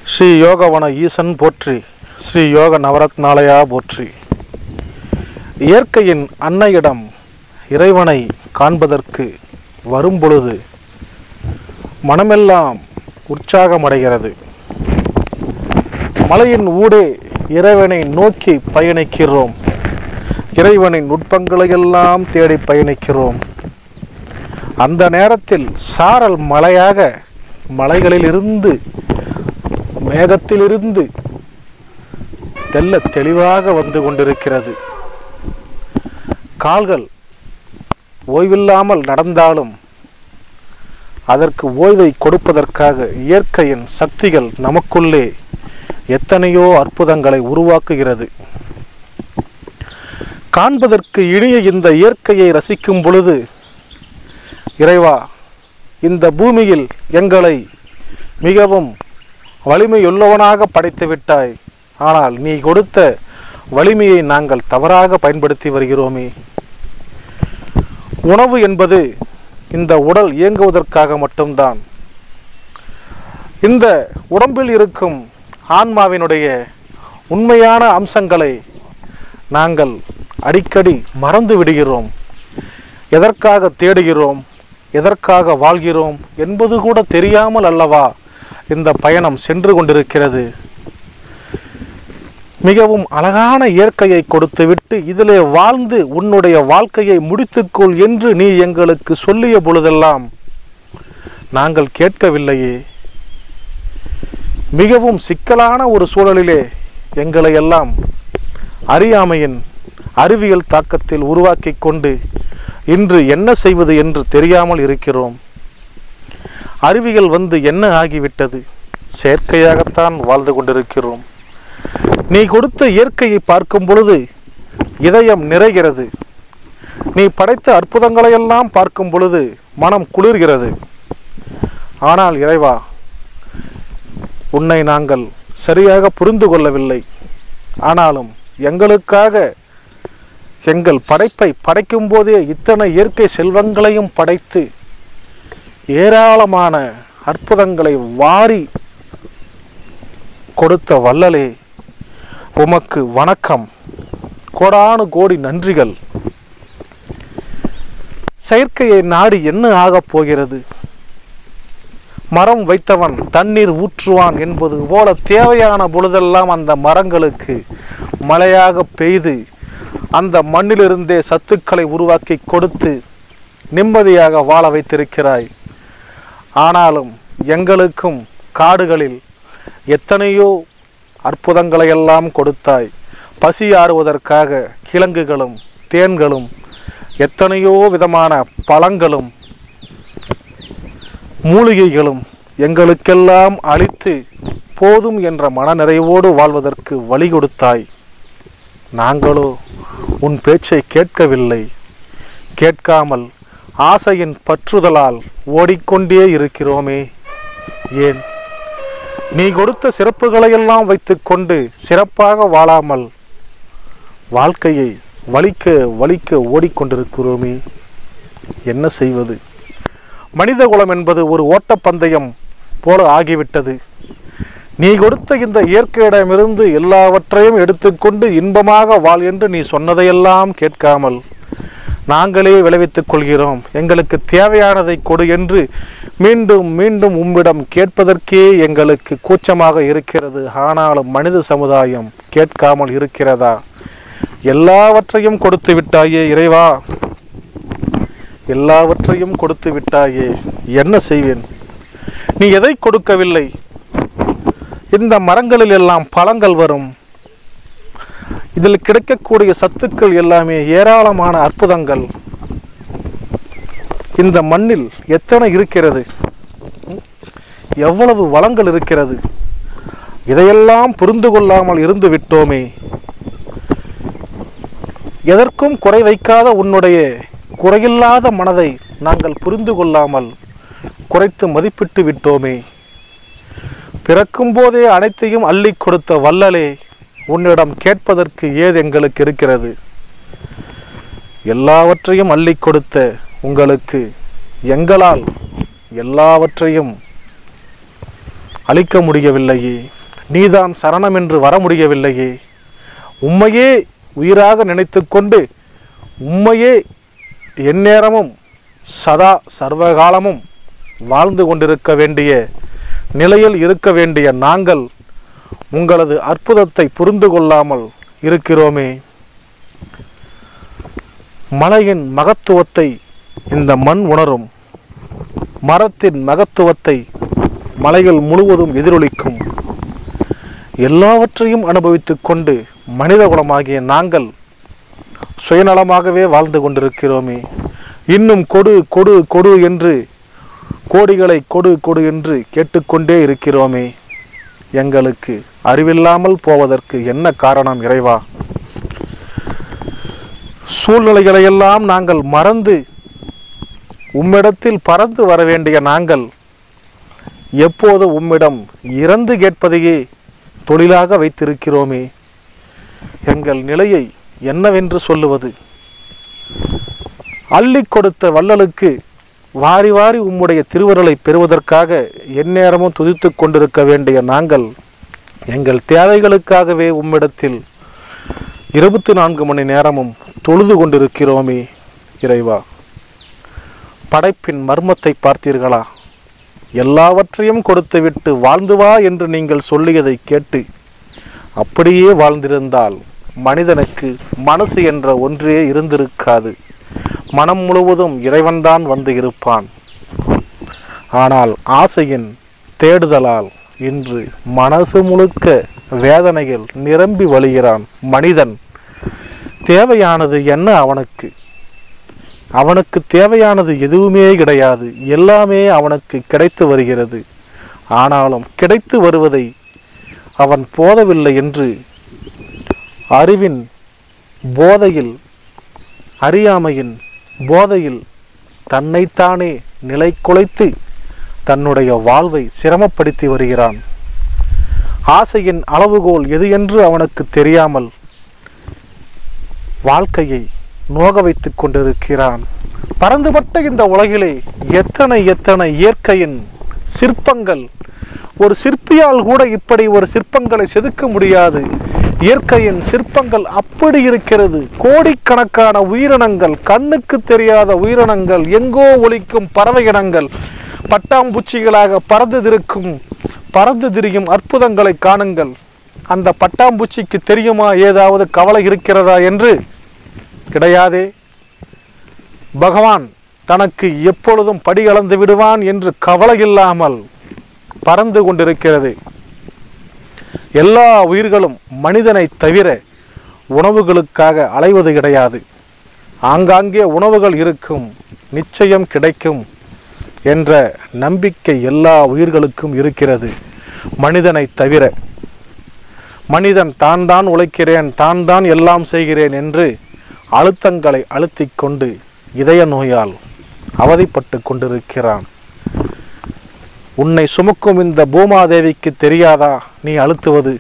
ஸ்ரீ யோகவன ஈசன் போற்றி ஸ்ரீ யோக நவரத்னாலயா போற்றி இயற்கையின் அன்னையிடம் இறைவனை காண்பதற்கு வரும்பொழுது மனமெல்லாம் உற்சாகமடைகிறது மலையின் ஊடே இறைவனை நோக்கி பயணிக்கிறோம் இறைவனின் நுட்பங்களையெல்லாம் தேடி பயணிக்கிறோம் அந்த நேரத்தில் சாரல் மலையாக மலைகளிலிருந்து மேகத்திலிருந்து தெல்ல தெளிவாக வந்து கொண்டிருக்கிறது கால்கள் ஓய்வில்லாமல் நடந்தாலும் அதற்கு ஓய்வை கொடுப்பதற்காக இயற்கையின் சக்திகள் நமக்குள்ளே எத்தனையோ அற்புதங்களை உருவாக்குகிறது காண்பதற்கு இனிய இந்த இயற்கையை ரசிக்கும் பொழுது இறைவா இந்த பூமியில் எங்களை மிகவும் வலிமையுள்ளவனாக படைத்து விட்டாய் ஆனால் நீ கொடுத்த வலிமையை நாங்கள் தவறாக பயன்படுத்தி வருகிறோமே உணவு என்பது இந்த உடல் இயங்குவதற்காக மட்டும்தான் இந்த உடம்பில் இருக்கும் ஆன்மாவினுடைய உண்மையான அம்சங்களை நாங்கள் அடிக்கடி மறந்து விடுகிறோம் எதற்காக தேடுகிறோம் எதற்காக வாழ்கிறோம் என்பது கூட தெரியாமல் அல்லவா இந்த பயணம் சென்று கொண்டிருக்கிறது மிகவும் அழகான இயற்கையை கொடுத்துவிட்டு இதிலே வாழ்ந்து உன்னுடைய வாழ்க்கையை முடித்துக்கொள் என்று நீ எங்களுக்கு சொல்லிய பொழுதெல்லாம் நாங்கள் கேட்கவில்லையே மிகவும் சிக்கலான ஒரு சூழலிலே எங்களை எல்லாம் அறியாமையின் அறிவியல் தாக்கத்தில் உருவாக்கி கொண்டு இன்று என்ன செய்வது என்று தெரியாமல் இருக்கிறோம் அறிவியல் வந்து என்ன ஆகிவிட்டது செயற்கையாகத்தான் வாழ்ந்து கொண்டிருக்கிறோம் நீ கொடுத்த இயற்கையை பார்க்கும் பொழுது இதயம் நிறைகிறது நீ படைத்த அற்புதங்களையெல்லாம் பார்க்கும் பொழுது மனம் குளிர்கிறது ஆனால் இறைவா உன்னை நாங்கள் சரியாக புரிந்து கொள்ளவில்லை ஆனாலும் எங்களுக்காக எங்கள் படைப்பை படைக்கும் போதே இத்தனை இயற்கை செல்வங்களையும் படைத்து ஏராளமான அற்புதங்களை வாரி கொடுத்த வள்ளலே உமக்கு வணக்கம் கோடானு கோடி நன்றிகள் செயற்கையை நாடி என்ன ஆகப் போகிறது மரம் வைத்தவன் தண்ணீர் ஊற்றுவான் என்பது போல தேவையான பொழுதெல்லாம் அந்த மரங்களுக்கு மழையாக பெய்து அந்த மண்ணிலிருந்தே சத்துக்களை உருவாக்கி கொடுத்து நிம்மதியாக வாழ வைத்திருக்கிறாய் ஆனாலும் எங்களுக்கும் காடுகளில் எத்தனையோ அற்புதங்களையெல்லாம் கொடுத்தாய் பசி ஆறுவதற்காக கிழங்குகளும் தேன்களும் எத்தனையோ விதமான பழங்களும் மூலிகைகளும் எங்களுக்கெல்லாம் அளித்து போதும் என்ற மனநிறைவோடு வாழ்வதற்கு வழி கொடுத்தாய் நாங்களோ உன் பேச்சை கேட்கவில்லை கேட்காமல் ஆசையின் பற்றுதலால் ஓடிக்கொண்டே இருக்கிறோமே ஏன் நீ கொடுத்த சிறப்புகளையெல்லாம் வைத்துக்கொண்டு சிறப்பாக வாழாமல் வாழ்க்கையை வலிக்க வலிக்க ஓடிக்கொண்டிருக்கிறோமே என்ன செய்வது மனித குலம் என்பது ஒரு ஓட்டப்பந்தயம் போல ஆகிவிட்டது நீ கொடுத்த இந்த இயற்கையிடமிருந்து எல்லாவற்றையும் எடுத்துக்கொண்டு இன்பமாக வாழ் என்று நீ சொன்னதையெல்லாம் கேட்காமல் நாங்களே விளைவித்துக் கொள்கிறோம் எங்களுக்கு தேவையானதை கொடு என்று மீண்டும் மீண்டும் உம்மிடம் கேட்பதற்கே எங்களுக்கு கூச்சமாக இருக்கிறது ஆனாலும் மனித சமுதாயம் கேட்காமல் இருக்கிறதா எல்லாவற்றையும் கொடுத்து விட்டாயே இறைவா எல்லாவற்றையும் கொடுத்து விட்டாயே என்ன செய்வேன் நீ எதை கொடுக்கவில்லை இந்த மரங்களில் எல்லாம் பழங்கள் வரும் இதில் கிடைக்கக்கூடிய சத்துக்கள் எல்லாமே ஏராளமான அற்புதங்கள் இந்த மண்ணில் எத்தனை இருக்கிறது எவ்வளவு வளங்கள் இருக்கிறது இதையெல்லாம் புரிந்து கொள்ளாமல் இருந்து விட்டோமே எதற்கும் குறை வைக்காத உன்னுடைய குறையில்லாத மனதை நாங்கள் புரிந்து கொள்ளாமல் குறைத்து மதிப்பிட்டு விட்டோமே பிறக்கும் போதே அனைத்தையும் அள்ளி கொடுத்த வள்ளலே உன்னிடம் கேட்பதற்கு ஏது எங்களுக்கு இருக்கிறது எல்லாவற்றையும் அள்ளி கொடுத்த உங்களுக்கு எங்களால் எல்லாவற்றையும் அளிக்க முடியவில்லையே நீதான் சரணம் என்று வர முடியவில்லையே உம்மையே உயிராக நினைத்துக்கொண்டு உம்மையே எந்நேரமும் சதா சர்வகாலமும் வாழ்ந்து கொண்டிருக்க வேண்டிய நிலையில் இருக்க வேண்டிய நாங்கள் உங்களது அற்புதத்தை புரிந்து கொள்ளாமல் இருக்கிறோமே மலையின் மகத்துவத்தை இந்த மண் உணரும் மரத்தின் மகத்துவத்தை மலைகள் முழுவதும் எதிரொலிக்கும் எல்லாவற்றையும் அனுபவித்துக் கொண்டு மனித குலமாகிய நாங்கள் சுயநலமாகவே வாழ்ந்து கொண்டிருக்கிறோமே இன்னும் கொடு கொடு கொடு என்று கோடிகளை கொடு கொடு என்று கேட்டுக்கொண்டே இருக்கிறோமே எங்களுக்கு அறிவில்லாமல் போவதற்கு என்ன காரணம் இறைவா சூழ்நிலைகளையெல்லாம் நாங்கள் மறந்து உம்மிடத்தில் பறந்து வர வேண்டிய நாங்கள் எப்போது உம்மிடம் இறந்து கேட்பதையே தொழிலாக வைத்திருக்கிறோமே எங்கள் நிலையை என்னவென்று சொல்லுவது அள்ளி கொடுத்த வள்ளலுக்கு வாரி வாரி உம்முடைய திருவருளை பெறுவதற்காக எந்நேரமும் துதித்துக் கொண்டிருக்க வேண்டிய நாங்கள் எங்கள் தேவைகளுக்காகவே உம்மிடத்தில் இருபத்தி நான்கு மணி நேரமும் தொழுது கொண்டிருக்கிறோமே இறைவா படைப்பின் மர்மத்தை பார்த்தீர்களா எல்லாவற்றையும் கொடுத்துவிட்டு வாழ்ந்து வா என்று நீங்கள் சொல்லியதை கேட்டு அப்படியே வாழ்ந்திருந்தால் மனிதனுக்கு மனசு என்ற ஒன்றே இருந்திருக்காது மனம் முழுவதும் இறைவன்தான் வந்து இருப்பான் ஆனால் ஆசையின் தேடுதலால் இன்று மனசு முழுக்க வேதனைகள் நிரம்பி வழிகிறான் மனிதன் தேவையானது என்ன அவனுக்கு அவனுக்கு தேவையானது எதுவுமே கிடையாது எல்லாமே அவனுக்கு கிடைத்து வருகிறது ஆனாலும் கிடைத்து வருவதை அவன் போதவில்லை என்று அறிவின் போதையில் அறியாமையின் போதையில் தன்னைத்தானே நிலை குலைத்து தன்னுடைய வாழ்வை சிரமப்படுத்தி வருகிறான் ஆசையின் அளவுகோல் எது என்று அவனுக்கு தெரியாமல் வாழ்க்கையை நோக வைத்துக் கொண்டிருக்கிறான் பறந்துபட்ட இந்த உலகிலே எத்தனை எத்தனை இயற்கையின் சிற்பங்கள் ஒரு சிற்பியால் கூட இப்படி ஒரு சிற்பங்களை செதுக்க முடியாது இயற்கையின் சிற்பங்கள் அப்படி இருக்கிறது கோடிக்கணக்கான உயிரினங்கள் கண்ணுக்கு தெரியாத உயிரினங்கள் எங்கோ ஒலிக்கும் பறவை இனங்கள் பட்டாம்பூச்சிகளாக பறந்து திரிக்கும் பறந்து திரியும் அற்புதங்களை காணுங்கள் அந்த பட்டாம்பூச்சிக்கு தெரியுமா ஏதாவது கவலை இருக்கிறதா என்று கிடையாதே பகவான் தனக்கு எப்பொழுதும் படி அளந்து விடுவான் என்று கவலை இல்லாமல் பறந்து கொண்டிருக்கிறது எல்லா உயிர்களும் மனிதனை தவிர உணவுகளுக்காக அலைவது கிடையாது ஆங்காங்கே உணவுகள் இருக்கும் நிச்சயம் கிடைக்கும் என்ற நம்பிக்கை எல்லா உயிர்களுக்கும் இருக்கிறது மனிதனை தவிர மனிதன் தான் தான் உழைக்கிறேன் தான் தான் எல்லாம் செய்கிறேன் என்று அழுத்தங்களை அழுத்திக் கொண்டு இதய நோயால் அவதிப்பட்டு கொண்டிருக்கிறான் உன்னை சுமக்கும் இந்த பூமாதேவிக்கு தெரியாதா நீ அழுத்துவது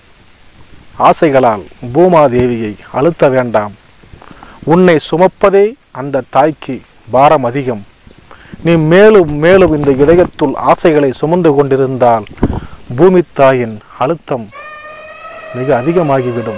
ஆசைகளால் பூமாதேவியை அழுத்த வேண்டாம் உன்னை சுமப்பதே அந்த தாய்க்கு பாரம் அதிகம் நீ மேலும் மேலும் இந்த இதயத்துள் ஆசைகளை சுமந்து கொண்டிருந்தால் பூமி தாயின் அழுத்தம் மிக அதிகமாகிவிடும்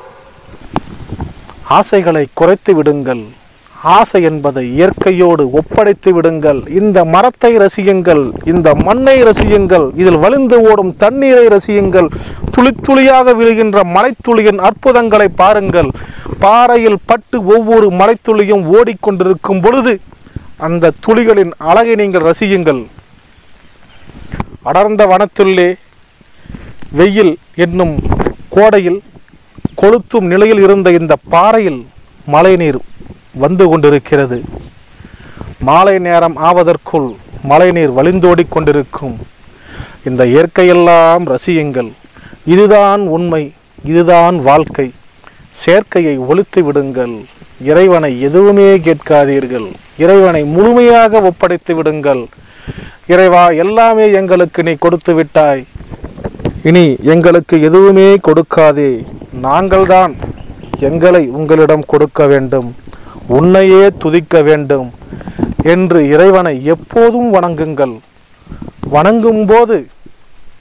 ஆசைகளை குறைத்து விடுங்கள் ஆசை என்பதை இயற்கையோடு ஒப்படைத்து விடுங்கள் இந்த மரத்தை ரசியுங்கள் இந்த மண்ணை ரசியுங்கள் இதில் வழிந்து ஓடும் தண்ணீரை ரசியுங்கள் துளி துளியாக விழுகின்ற மலைத்துளியின் அற்புதங்களை பாருங்கள் பாறையில் பட்டு ஒவ்வொரு மலைத்துளியும் ஓடிக்கொண்டிருக்கும் பொழுது அந்த துளிகளின் அழகை நீங்கள் ரசியுங்கள் அடர்ந்த வனத்துள்ளே வெயில் என்னும் கோடையில் கொளுத்தும் நிலையில் இருந்த இந்த பாறையில் மழைநீர் வந்து கொண்டிருக்கிறது மாலை நேரம் ஆவதற்குள் மழைநீர் வழிந்தோடிக் கொண்டிருக்கும் இந்த இயற்கையெல்லாம் ரசியுங்கள் இதுதான் உண்மை இதுதான் வாழ்க்கை சேர்க்கையை ஒழித்து விடுங்கள் இறைவனை எதுவுமே கேட்காதீர்கள் இறைவனை முழுமையாக ஒப்படைத்து விடுங்கள் இறைவா எல்லாமே எங்களுக்கு நீ கொடுத்து விட்டாய் இனி எங்களுக்கு எதுவுமே கொடுக்காதே நாங்கள்தான் எங்களை உங்களிடம் கொடுக்க வேண்டும் உன்னையே துதிக்க வேண்டும் என்று இறைவனை எப்போதும் வணங்குங்கள் வணங்கும்போது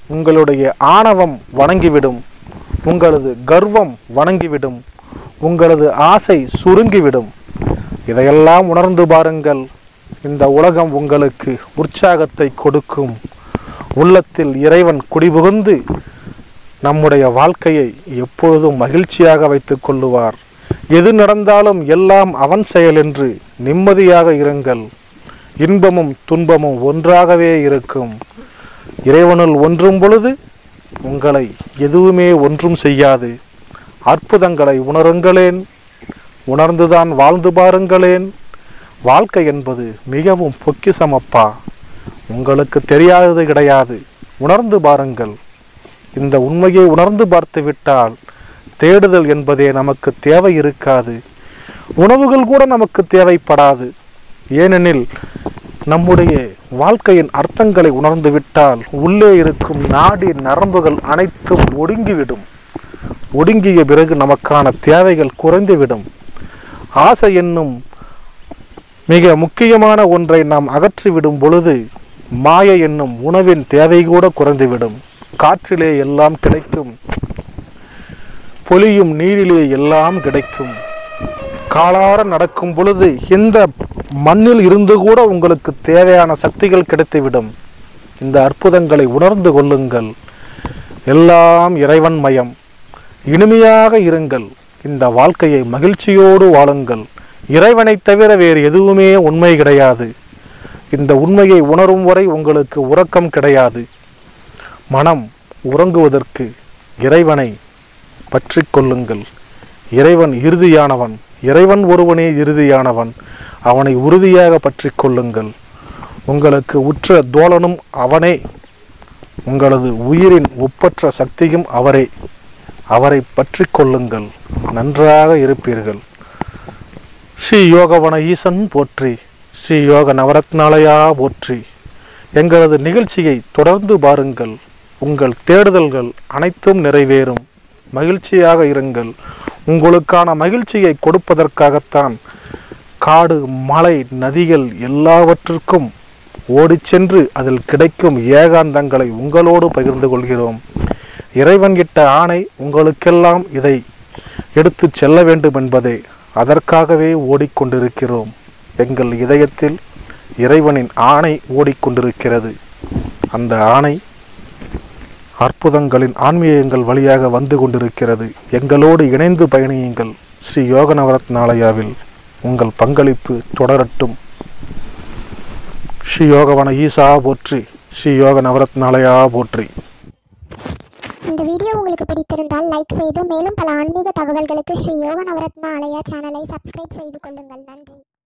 உங்களுடைய ஆணவம் வணங்கிவிடும் உங்களது கர்வம் வணங்கிவிடும் உங்களது ஆசை சுருங்கிவிடும் இதையெல்லாம் உணர்ந்து பாருங்கள் இந்த உலகம் உங்களுக்கு உற்சாகத்தை கொடுக்கும் உள்ளத்தில் இறைவன் குடிபுகுந்து நம்முடைய வாழ்க்கையை எப்பொழுதும் மகிழ்ச்சியாக வைத்துக் கொள்ளுவார் எது நடந்தாலும் எல்லாம் அவன் செயல் என்று நிம்மதியாக இருங்கள் இன்பமும் துன்பமும் ஒன்றாகவே இருக்கும் இறைவனுள் ஒன்றும் பொழுது உங்களை எதுவுமே ஒன்றும் செய்யாது அற்புதங்களை உணருங்களேன் உணர்ந்துதான் வாழ்ந்து பாருங்களேன் வாழ்க்கை என்பது மிகவும் பொக்கிசமப்பா உங்களுக்கு தெரியாதது கிடையாது உணர்ந்து பாருங்கள் இந்த உண்மையை உணர்ந்து பார்த்து விட்டால் தேடுதல் என்பதே நமக்கு தேவை இருக்காது உணவுகள் கூட நமக்கு தேவைப்படாது ஏனெனில் நம்முடைய வாழ்க்கையின் அர்த்தங்களை உணர்ந்து விட்டால் உள்ளே இருக்கும் நாடி நரம்புகள் அனைத்தும் ஒடுங்கிவிடும் ஒடுங்கிய பிறகு நமக்கான தேவைகள் குறைந்துவிடும் ஆசை என்னும் மிக முக்கியமான ஒன்றை நாம் அகற்றிவிடும் பொழுது மாய என்னும் உணவின் தேவை கூட குறைந்துவிடும் காற்றிலே எல்லாம் கிடைக்கும் பொலியும் நீரிலே எல்லாம் கிடைக்கும் காலார நடக்கும் பொழுது இந்த மண்ணில் இருந்து கூட உங்களுக்கு தேவையான சக்திகள் கிடைத்துவிடும் இந்த அற்புதங்களை உணர்ந்து கொள்ளுங்கள் எல்லாம் இறைவன் மயம் இனிமையாக இருங்கள் இந்த வாழ்க்கையை மகிழ்ச்சியோடு வாழுங்கள் இறைவனை தவிர வேறு எதுவுமே உண்மை கிடையாது இந்த உண்மையை உணரும் வரை உங்களுக்கு உறக்கம் கிடையாது மனம் உறங்குவதற்கு இறைவனை பற்றி கொள்ளுங்கள் இறைவன் இறுதியானவன் இறைவன் ஒருவனே இறுதியானவன் அவனை உறுதியாக பற்றி கொள்ளுங்கள் உங்களுக்கு உற்ற தோழனும் அவனே உங்களது உயிரின் ஒப்பற்ற சக்தியும் அவரே அவரை பற்றி கொள்ளுங்கள் நன்றாக இருப்பீர்கள் ஸ்ரீ யோகவன ஈசன் போற்றி ஸ்ரீ யோக நவரத்னாலயா போற்றி எங்களது நிகழ்ச்சியை தொடர்ந்து பாருங்கள் உங்கள் தேடுதல்கள் அனைத்தும் நிறைவேறும் மகிழ்ச்சியாக இருங்கள் உங்களுக்கான மகிழ்ச்சியை கொடுப்பதற்காகத்தான் காடு மலை நதிகள் எல்லாவற்றிற்கும் ஓடிச் சென்று அதில் கிடைக்கும் ஏகாந்தங்களை உங்களோடு பகிர்ந்து கொள்கிறோம் இறைவன் இட்ட ஆணை உங்களுக்கெல்லாம் இதை எடுத்துச் செல்ல வேண்டும் என்பதே அதற்காகவே ஓடிக்கொண்டிருக்கிறோம் எங்கள் இதயத்தில் இறைவனின் ஆணை ஓடிக்கொண்டிருக்கிறது அந்த ஆணை அற்புதங்களின் ஆன்மீகங்கள் வழியாக வந்து கொண்டிருக்கிறது எங்களோடு இணைந்து பயணியுங்கள் ஸ்ரீ யோக நவரத்னாலயாவில் உங்கள் பங்களிப்பு தொடரட்டும் ஸ்ரீ யோகவன ஈசா போற்றி ஸ்ரீ யோக நவரத்னாலயா போற்றி இந்த வீடியோ உங்களுக்கு பிடித்திருந்தால் லைக் செய்து மேலும் பல ஆன்மீக தகவல்களுக்கு ஸ்ரீ யோக நவரத்னா ஆலயா சேனலை சப்ஸ்கிரைப் செய்து கொள்ளுங்கள் நன்றி